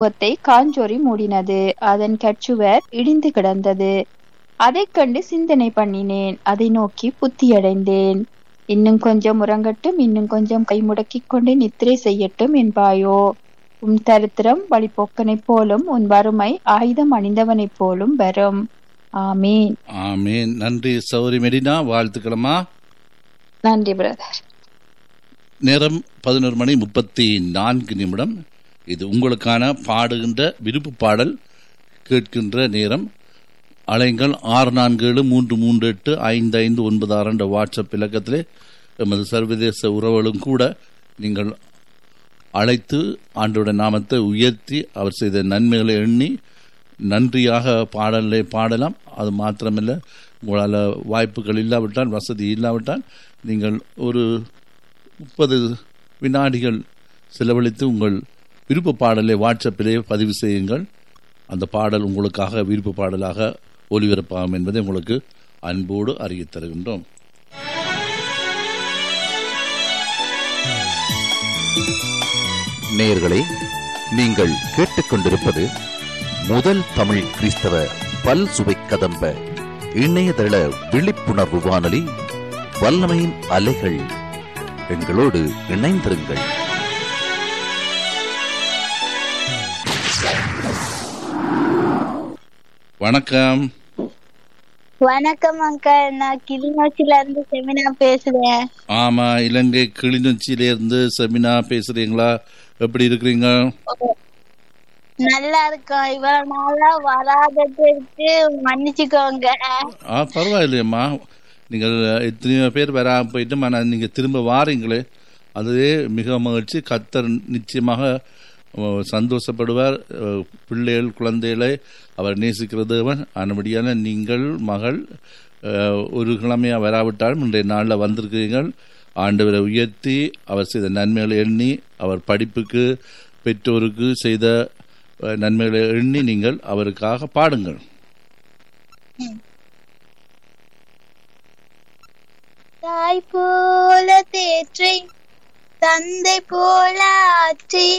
முகத்தை காஞ்சொறி மூடினது அதன் கச்சுவர் இடிந்து கிடந்தது அதைக் கண்டு சிந்தனை பண்ணினேன் அதை நோக்கி புத்தியடைந்தேன் இன்னும் கொஞ்சம் உறங்கட்டும் இன்னும் கொஞ்சம் கை முடக்கிக் கொண்டு நித்திரை செய்யட்டும் என்பாயோ உன் தரித்திரம் வழிபோக்கனைப் போலும் உன் வறுமை ஆயுதம் அணிந்தவனைப் போலும் வரும் ஆமீன் ஆமேன் நன்றி சௌரி மெடினா வாழ்த்துக்களம்மா நன்றி பிரதர் நேரம் பதினோரு மணி முப்பத்தி நான்கு நிமிடம் இது உங்களுக்கான பாடுகின்ற விருப்பு பாடல் கேட்கின்ற நேரம் அலைங்கள் ஆறு நான்கு ஏழு மூன்று மூன்று எட்டு ஐந்து ஐந்து ஒன்பது ஆறு என்ற வாட்ஸ்அப் இலக்கத்திலே எமது சர்வதேச உறவுகளும் கூட நீங்கள் அழைத்து ஆண்டோட நாமத்தை உயர்த்தி அவர் செய்த நன்மைகளை எண்ணி நன்றியாக பாடலை பாடலாம் அது மாத்திரமல்ல உங்களால் வாய்ப்புகள் இல்லாவிட்டால் வசதி இல்லாவிட்டால் நீங்கள் ஒரு முப்பது வினாடிகள் செலவழித்து உங்கள் விருப்ப பாடலை வாட்ஸ்அப்பிலே பதிவு செய்யுங்கள் அந்த பாடல் உங்களுக்காக விருப்ப பாடலாக ஒளிபரப்பாகும் என்பதை உங்களுக்கு அன்போடு அறிவித் தருகின்றோம் நேயர்களே நீங்கள் கேட்டுக்கொண்டிருப்பது முதல் தமிழ் கிறிஸ்தவ பல் சுவை கதம்ப இணையதள விழிப்புணர்வு வானொலி வல்லமையின் அலைகள் எங்களோடு இணைந்திருங்கள் வணக்கம் வணக்கம் அங்கிள் நான் கிளிநொச்சில இருந்து செமினா பேசுறேன் ஆமா இலங்கை கிளிநொச்சியிலிருந்து செமினா பேசுறீங்களா எப்படி இருக்கிறீங்க நல்லா இருக்கோம் இவ்வளவு நாளா வராததுக்கு மன்னிச்சுக்கோங்க ஆ பரவாயில்லையம்மா நீங்கள் எத்தனையோ பேர் வராம போயிட்டு ஆனால் நீங்கள் திரும்ப வாரீங்களே அதுவே மிக மகிழ்ச்சி கத்தர் நிச்சயமாக அஹ், சந்தோஷப்படுவார் அஹ், பிள்ளைகள் குழந்தைகளை அவர் நேசிக்கிறதவன் ஆனபடியான நீங்கள் மகள் அஹ், ஒரு கிழமையாக வராவிட்டாலும் இன்றைய நாளில் வந்திருக்கிறீர்கள் ஆண்டவரை உயர்த்தி அவர் செய்த நன்மைகளை எண்ணி அவர் படிப்புக்கு பெற்றோருக்கு செய்த அஹ், நன்மைகளை எண்ணி நீங்கள் அவருக்காக பாடுங்கள் தாய் போல தேற்றி தந்தை போல ஆற்றி